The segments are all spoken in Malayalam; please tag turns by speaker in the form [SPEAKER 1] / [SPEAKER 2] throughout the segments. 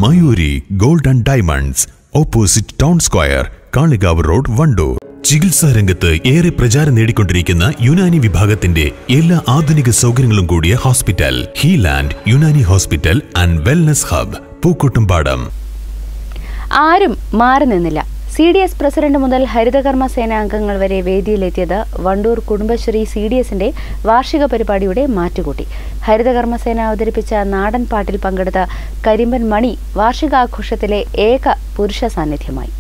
[SPEAKER 1] Mayuri gold and diamonds opposite town square Kalikavu road Wandoor ചികിത്സാ രംഗത്ത് ഏറെ പ്രചാരം നേടിക്കൊണ്ടിരിക്കുന്ന യുനാനി വിഭാഗത്തിന്റെ എല്ലാ ആധുനിക സൗകര്യങ്ങളും കൂടിയ hospital Healand Unani hospital and wellness hub Pookkottumpadam
[SPEAKER 2] ആരും മാറി നിന്നില്ല സി ഡി എസ് പ്രസിഡന്റ് മുതൽ ഹരിതകർമ്മ സേന അംഗങ്ങൾ വരെ വേദിയിലെത്തിയത് വണ്ടൂർ കുടുംബശ്രീ സി ഡി എസിന്റെ വാർഷിക പരിപാടിയുടെ മാറ്റുകൂട്ടി ഹരിതകർമ്മസേന അവതരിപ്പിച്ച നാടൻ പാട്ടിൽ പങ്കെടുത്ത കരിമ്പൻ മണി വാർഷികാഘോഷത്തിലെ ഏക പുരുഷ സാന്നിധ്യമായി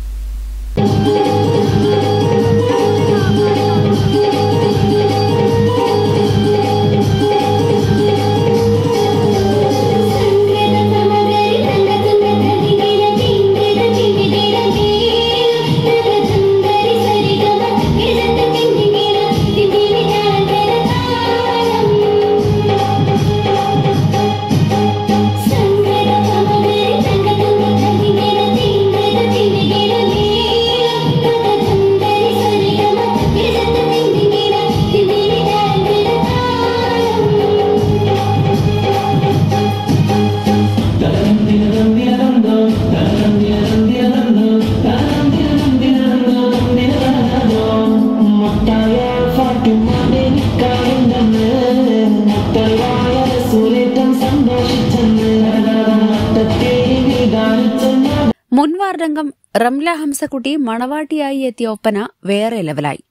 [SPEAKER 2] മുൻ വാർഡംഗം റംല ഹംസക്കുട്ടി മണവാട്ടിയായി എത്തിയ ഒപ്പന വേറെ ലെവലായി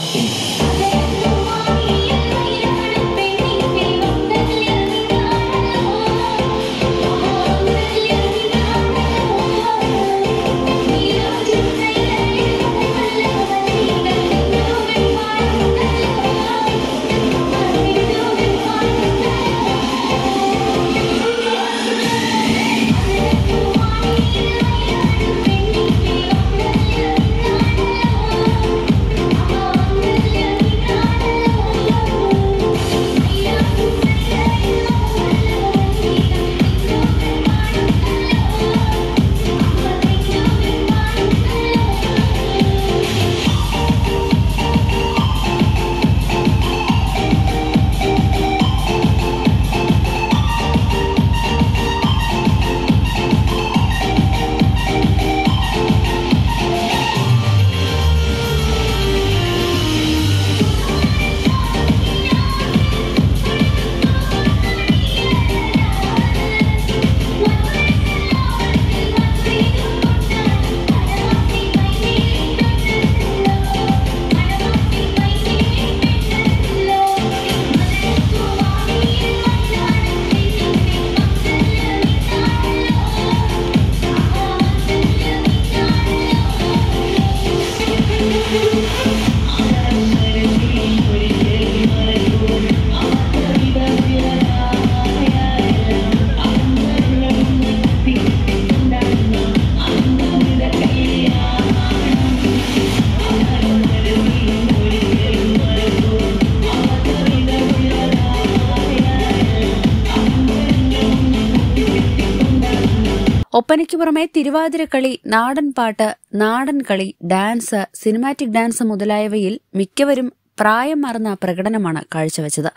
[SPEAKER 2] ഒപ്പനയ്ക്ക് പുറമെ തിരുവാതിരക്കളി നാടൻ പാട്ട് നാടൻ കളി ഡാൻസ് സിനിമാറ്റിക് ഡാൻസ് മുതലായവയിൽ മിക്കവരും പ്രായം മറന്ന പ്രകടനമാണ് കാഴ്ചവെച്ചത്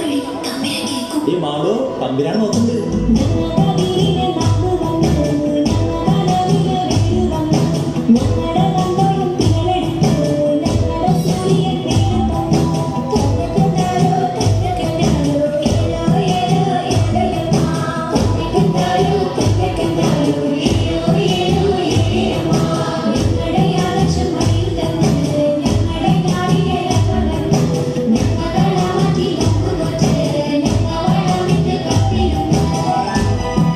[SPEAKER 3] ഈ മാളു തമ്പിനാണ് നോക്കുന്നത്
[SPEAKER 4] ഞങ്ങളുടെ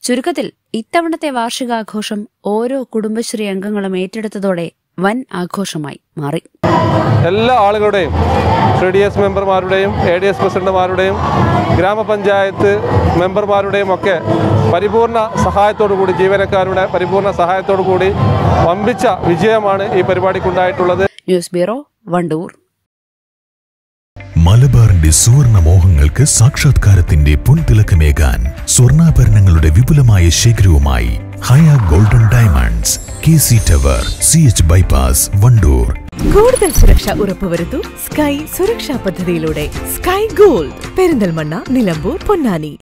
[SPEAKER 2] ചുരുക്കത്തിൽ ഇത്തവണത്തെ വാർഷികാഘോഷം ഓരോ കുടുംബശ്രീ അംഗങ്ങളും ഏറ്റെടുത്തതോടെ വൻ ആഘോഷമായി മാറി
[SPEAKER 4] എല്ലാ ആളുകളുടെയും സി ഡി എസ് മെമ്പർമാരുടെയും എ ഡി എസ് പ്രസിഡന്റുമാരുടെയും ഗ്രാമപഞ്ചായത്ത് മെമ്പർമാരുടെയും ഒക്കെ പരിപൂർണ സഹായത്തോടു കൂടി ജീവനക്കാരുടെ പരിപൂർണ സഹായത്തോടു കൂടി വമ്പിച്ച വിജയമാണ് ഈ പരിപാടിക്കുണ്ടായിട്ടുള്ളത്
[SPEAKER 2] ന്യൂസ് ബ്യൂറോ വണ്ടൂർ
[SPEAKER 1] മലബാറിന്റെ സുവർണ മോഹങ്ങൾക്ക് സാക്ഷാത്കാരത്തിന്റെ പൊൻതിളക്കമേകാൻ സ്വർണ്ണാഭരണങ്ങളുടെ വിപുലമായ ശേഖരവുമായി Haya golden diamonds K C tower C H bypass Wandoor
[SPEAKER 5] കൂടുതൽ സുരക്ഷ ഉറപ്പുവരുത്തൂ സ്കൈ സുരക്ഷാ പദ്ധതിയിലൂടെ സ്കൈ ഗോൾഡ് പെരിന്തൽമണ്ണ നിലമ്പൂർ പൊന്നാനി